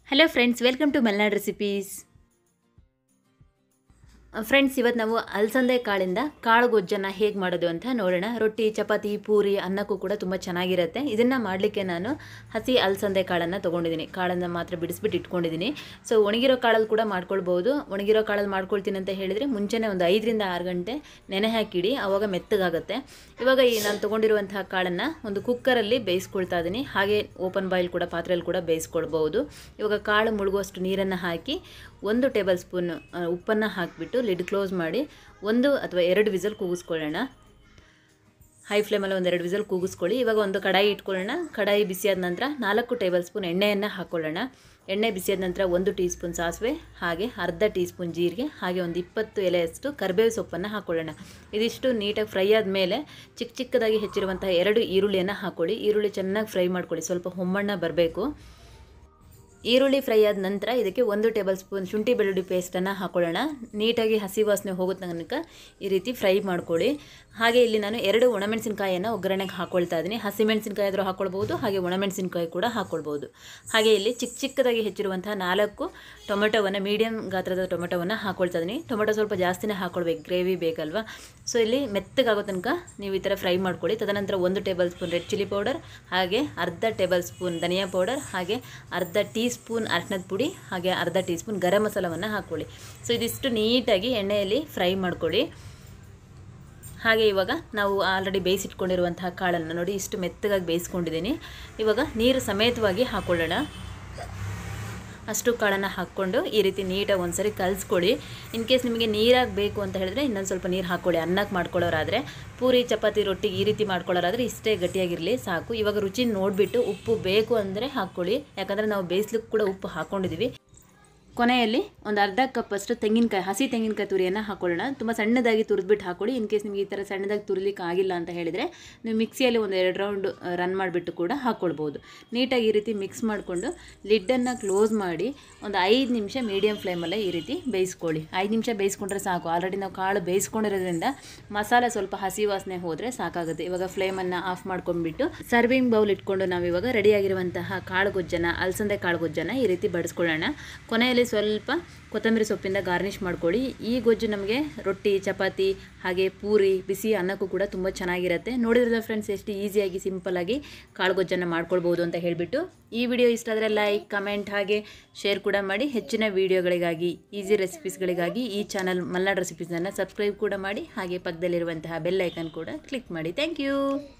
hello friends welcome to Malnad recipes friends ಇವತ್ತು ನಾವು ಅಲಸಂದೆ ಕಾಳಿಂದ ಕಾಳು ಗೊಜ್ಜನ್ನು ಹೇಗೆ ಮಾಡೋದು ಅಂತ ನೋಡೋಣ ರೊಟ್ಟಿ ಚಪಾತಿ ಪೂರಿ ಅನ್ನಕ್ಕೂ ಕೂಡ ತುಂಬ ಚೆನ್ನಾಗಿರುತ್ತೆ ಇದನ್ನು ಮಾಡಲಿಕ್ಕೆ ನಾನು ಹಸಿ ಅಲಸಂದೆ ಕಾಳನ್ನು ತೊಗೊಂಡಿದ್ದೀನಿ ಕಾಳನ್ನು ಮಾತ್ರ ಬಿಡಿಸ್ಬಿಟ್ಟು ಇಟ್ಕೊಂಡಿದ್ದೀನಿ ಸೊ ಒಣಗಿರೋ ಕಾಳಲ್ಲಿ ಕೂಡ ಮಾಡ್ಕೊಳ್ಬೋದು ಒಣಗಿರೋ ಕಾಳಲ್ಲಿ ಮಾಡ್ಕೊಳ್ತೀನಿ ಅಂತ ಹೇಳಿದರೆ ಮುಂಚೆನೇ ಒಂದು ಐದರಿಂದ ಆರು ಗಂಟೆ ನೆನೆ ಹಾಕಿಡಿ ಆವಾಗ ಮೆತ್ತಗಾಗುತ್ತೆ ಇವಾಗ ಈ ನಾನು ತೊಗೊಂಡಿರುವಂತಹ ಕಾಳನ್ನು ಒಂದು ಕುಕ್ಕರಲ್ಲಿ ಬೇಯಿಸ್ಕೊಳ್ತಾ ಇದ್ದೀನಿ ಹಾಗೆ ಓಪನ್ ಬಾಯ್ಲ್ ಕೂಡ ಪಾತ್ರೆಯಲ್ಲಿ ಕೂಡ ಬೇಯಿಸ್ಕೊಳ್ಬೋದು ಇವಾಗ ಕಾಳು ಮುಳುಗುವಷ್ಟು ನೀರನ್ನು ಹಾಕಿ ಒಂದು ಟೇಬಲ್ ಸ್ಪೂನ್ ಉಪ್ಪನ್ನು ಹಾಕಿಬಿಟ್ಟು ಲಿಡ್ ಕ್ಲೋಸ್ ಮಾಡಿ ಒಂದು ಅಥವಾ ಎರಡು ವಿಸಲ್ ಕೂಗಿಸ್ಕೊಳ್ಳೋಣ ಹೈ ಫ್ಲೇಮಲ್ಲಿ ಒಂದೆರಡು ವಿಸಲ್ ಕೂಗಿಸ್ಕೊಳ್ಳಿ ಇವಾಗ ಒಂದು ಕಡಾಯಿ ಇಟ್ಕೊಳ್ಳೋಣ ಕಡಾಯಿ ಬಿಸಿಯಾದ ನಂತರ ನಾಲ್ಕು ಟೇಬಲ್ ಸ್ಪೂನ್ ಎಣ್ಣೆಯನ್ನು ಹಾಕ್ಕೊಳ್ಳೋಣ ಎಣ್ಣೆ ಬಿಸಿಯಾದ ನಂತರ ಒಂದು ಟೀ ಸ್ಪೂನ್ ಸಾಸಿವೆ ಹಾಗೆ ಅರ್ಧ ಟೀ ಸ್ಪೂನ್ ಜೀರಿಗೆ ಹಾಗೆ ಒಂದು ಇಪ್ಪತ್ತು ಎಲೆಯಷ್ಟು ಕರಿಬೇವು ಸೊಪ್ಪನ್ನು ಹಾಕ್ಕೊಳ್ಳೋಣ ಇದಿಷ್ಟು ನೀಟಾಗಿ ಫ್ರೈ ಆದಮೇಲೆ ಚಿಕ್ಕ ಚಿಕ್ಕದಾಗಿ ಹೆಚ್ಚಿರುವಂತಹ ಎರಡು ಈರುಳ್ಳಿಯನ್ನು ಹಾಕ್ಕೊಳ್ಳಿ ಈರುಳ್ಳಿ ಚೆನ್ನಾಗಿ ಫ್ರೈ ಮಾಡ್ಕೊಳ್ಳಿ ಸ್ವಲ್ಪ ಹೊಮ್ಮಣ್ಣ ಬರಬೇಕು ಈರುಳ್ಳಿ ಫ್ರೈ ಆದ ನಂತರ ಇದಕ್ಕೆ ಒಂದು ಟೇಬಲ್ ಸ್ಪೂನ್ ಶುಂಠಿ ಬೆಳ್ಳುಳ್ಳಿ ಪೇಸ್ಟನ್ನು ಹಾಕೊಳ್ಳೋಣ ನೀಟಾಗಿ ಹಸಿ ವಾಸನೆ ಹೋಗೋ ತನಕ ಈ ರೀತಿ ಫ್ರೈ ಮಾಡ್ಕೊಳ್ಳಿ ಹಾಗೆ ಇಲ್ಲಿ ನಾನು ಎರಡು ಒಣಮೆಣಸಿನಕಾಯಿಯನ್ನು ಒಗ್ಗರಣೆಗೆ ಹಾಕ್ಕೊಳ್ತಾ ಇದ್ದೀನಿ ಹಸಿಮೆಣಸಿನಕಾಯಿ ಆದರೂ ಹಾಕ್ಕೊಳ್ಬೋದು ಹಾಗೆ ಒಣಮೆಣಸಿನಕಾಯಿ ಕೂಡ ಹಾಕ್ಕೊಳ್ಬೋದು ಹಾಗೆ ಇಲ್ಲಿ ಚಿಕ್ಕ ಚಿಕ್ಕದಾಗಿ ಹೆಚ್ಚಿರುವಂತಹ ನಾಲ್ಕು ಟೊಮೆಟೊವನ್ನು ಮೀಡಿಯಮ್ ಗಾತ್ರದ ಟೊಮೆಟೊವನ್ನು ಹಾಕ್ಕೊಳ್ತಾ ಇದ್ದೀನಿ ಟೊಮೆಟೊ ಸ್ವಲ್ಪ ಜಾಸ್ತಿನೇ ಹಾಕ್ಕೊಳ್ಬೇಕು ಗ್ರೇವಿ ಬೇಕಲ್ವಾ ಸೊ ಇಲ್ಲಿ ಮೆತ್ತಗಾಗೋ ತನಕ ನೀವು ಈ ಥರ ಫ್ರೈ ಮಾಡ್ಕೊಳ್ಳಿ ತದನಂತರ ಒಂದು tablespoon red chilli powder ಹಾಗೆ ಅರ್ಧ ಟೇಬಲ್ ಸ್ಪೂನ್ ಧನಿಯಾ ಪೌಡರ್ ಹಾಗೆ ಅರ್ಧ ಟೀ ಸ್ಪೂನ್ ಅರ್ಶಿನದ ಪುಡಿ ಹಾಗೆ ಅರ್ಧ ಟೀ ಸ್ಪೂನ್ ಗರಂ ಮಸಾಲವನ್ನು ಹಾಕ್ಕೊಳ್ಳಿ ಸೊ ಇದಿಷ್ಟು ನೀಟಾಗಿ ಎಣ್ಣೆಯಲ್ಲಿ ಫ್ರೈ ಮಾಡ್ಕೊಳ್ಳಿ ಹಾಗೆ ಇವಾಗ ನಾವು ಆಲ್ರೆಡಿ ಬೇಯಿಸಿಟ್ಕೊಂಡಿರುವಂತಹ ಕಾಳನ್ನು ನೋಡಿ ಇಷ್ಟು ಮೆತ್ತಗಾಗಿ ಬೇಯಿಸ್ಕೊಂಡಿದ್ದೀನಿ ಇವಾಗ ನೀರು ಸಮೇತವಾಗಿ ಹಾಕ್ಕೊಳ್ಳೋಣ ಅಷ್ಟು ಕಾಳನ್ನು ಹಾಕ್ಕೊಂಡು ಈ ರೀತಿ ನೀಟಾಗಿ ಒಂದ್ಸರಿ ಕಲಿಸ್ಕೊಳ್ಳಿ ಇನ್ ಕೇಸ್ ನಿಮಗೆ ನೀರಾಗಿ ಬೇಕು ಅಂತ ಹೇಳಿದ್ರೆ ಇನ್ನೊಂದು ಸ್ವಲ್ಪ ನೀರು ಹಾಕ್ಕೊಳ್ಳಿ ಅನ್ನಕ್ಕೆ ಮಾಡ್ಕೊಳ್ಳೋರಾದರೆ ಪೂರಿ ಚಪಾತಿ ರೊಟ್ಟಿಗೆ ಈ ರೀತಿ ಮಾಡ್ಕೊಳ್ಳೋರಾದರೆ ಇಷ್ಟೇ ಗಟ್ಟಿಯಾಗಿರಲಿ ಸಾಕು ಇವಾಗ ರುಚಿ ನೋಡಿಬಿಟ್ಟು ಉಪ್ಪು ಬೇಕು ಅಂದರೆ ಹಾಕ್ಕೊಳ್ಳಿ ಯಾಕಂದರೆ ನಾವು ಬೇಯಿಸ್ಲಿಕ್ಕೆ ಕೂಡ ಉಪ್ಪು ಹಾಕ್ಕೊಂಡಿದ್ದೀವಿ ಕೊನೆಯಲ್ಲಿ ಒಂದು ಅರ್ಧ ಕಪ್ಪಷ್ಟು ತೆಂಗಿನಕಾಯಿ ಹಸಿ ತೆಂಗಿನಕಾಯಿ ತುರಿಯನ್ನು ಹಾಕೊಳ್ಳೋಣ ತುಂಬ ಸಣ್ಣದಾಗಿ ತುರಿದ್ಬಿಟ್ಟು ಹಾಕೊಳ್ಳಿ ಇನ್ ಕೇಸ್ ನಿಮಗೆ ಈ ಥರ ಸಣ್ಣದಾಗಿ ತುರಿಲಿಕ್ಕೆ ಆಗಿಲ್ಲ ಅಂತ ಹೇಳಿದರೆ ನೀವು ಮಿಕ್ಸಿಯಲ್ಲಿ ಒಂದು ಎರಡು ರೌಂಡ್ ರನ್ ಮಾಡಿಬಿಟ್ಟು ಕೂಡ ಹಾಕ್ಕೊಳ್ಬೋದು ನೀಟಾಗಿ ಈ ರೀತಿ ಮಿಕ್ಸ್ ಮಾಡಿಕೊಂಡು ಲಿಡ್ಡನ್ನು ಕ್ಲೋಸ್ ಮಾಡಿ ಒಂದು ಐದು ನಿಮಿಷ ಮೀಡಿಯಮ್ ಫ್ಲೇಮಲ್ಲೇ ಈ ರೀತಿ ಬೇಯಿಸ್ಕೊಳ್ಳಿ ಐದು ನಿಮಿಷ ಬೇಯಿಸ್ಕೊಂಡ್ರೆ ಸಾಕು ಆಲ್ರೆಡಿ ನಾವು ಕಾಳು ಬೇಯಿಸ್ಕೊಂಡಿರೋದ್ರಿಂದ ಮಸಾಲೆ ಸ್ವಲ್ಪ ಹಸಿ ವಾಸನೆ ಹೋದರೆ ಸಾಕಾಗುತ್ತೆ ಇವಾಗ ಫ್ಲೇಮನ್ನು ಆಫ್ ಮಾಡ್ಕೊಂಡ್ಬಿಟ್ಟು ಸರ್ವಿಂಗ್ ಬೌಲ್ ಇಟ್ಕೊಂಡು ನಾವು ಇವಾಗ ರೆಡಿಯಾಗಿರುವಂತಹ ಕಾಳು ಗೊಜ್ಜನ ಅಲಸಂದೆ ಕಾಳು ಗೊಜ್ಜನ ಈ ರೀತಿ ಬಡಿಸ್ಕೊಳ್ಳೋಣ ಕೊನೆಯಲ್ಲಿ ಸ್ವಲ್ಪ ಕೊತ್ತಂಬರಿ ಸೊಪ್ಪಿಂದ ಗಾರ್ನಿಷ್ ಮಾಡ್ಕೊಳ್ಳಿ ಈ ಗೊಜ್ಜು ನಮಗೆ ರೊಟ್ಟಿ ಚಪಾತಿ ಹಾಗೆ ಪೂರಿ ಬಿಸಿ ಅನ್ನಕ್ಕೂ ಕೂಡ ತುಂಬ ಚೆನ್ನಾಗಿರುತ್ತೆ ನೋಡಿದ್ರಲ್ಲ ಫ್ರೆಂಡ್ಸ್ ಎಷ್ಟು ಈಸಿಯಾಗಿ ಸಿಂಪಲ್ಲಾಗಿ ಕಾಳು ಗೊಜ್ಜನ್ನು ಮಾಡ್ಕೊಳ್ಬೋದು ಅಂತ ಹೇಳಿಬಿಟ್ಟು ಈ ವಿಡಿಯೋ ಇಷ್ಟ ಆದರೆ ಲೈಕ್ ಕಮೆಂಟ್ ಹಾಗೆ ಶೇರ್ ಕೂಡ ಮಾಡಿ ಹೆಚ್ಚಿನ ವೀಡಿಯೋಗಳಿಗಾಗಿ ಈಸಿ ರೆಸಿಪೀಸ್ಗಳಿಗಾಗಿ ಈ ಚಾನಲ್ ಮಲ್ನಾಡ್ ರೆಸಿಪೀಸನ್ನು ಸಬ್ಸ್ಕ್ರೈಬ್ ಕೂಡ ಮಾಡಿ ಹಾಗೆ ಪಕ್ಕದಲ್ಲಿರುವಂತಹ ಬೆಲ್ ಐಕನ್ ಕೂಡ ಕ್ಲಿಕ್ ಮಾಡಿ ಥ್ಯಾಂಕ್ ಯು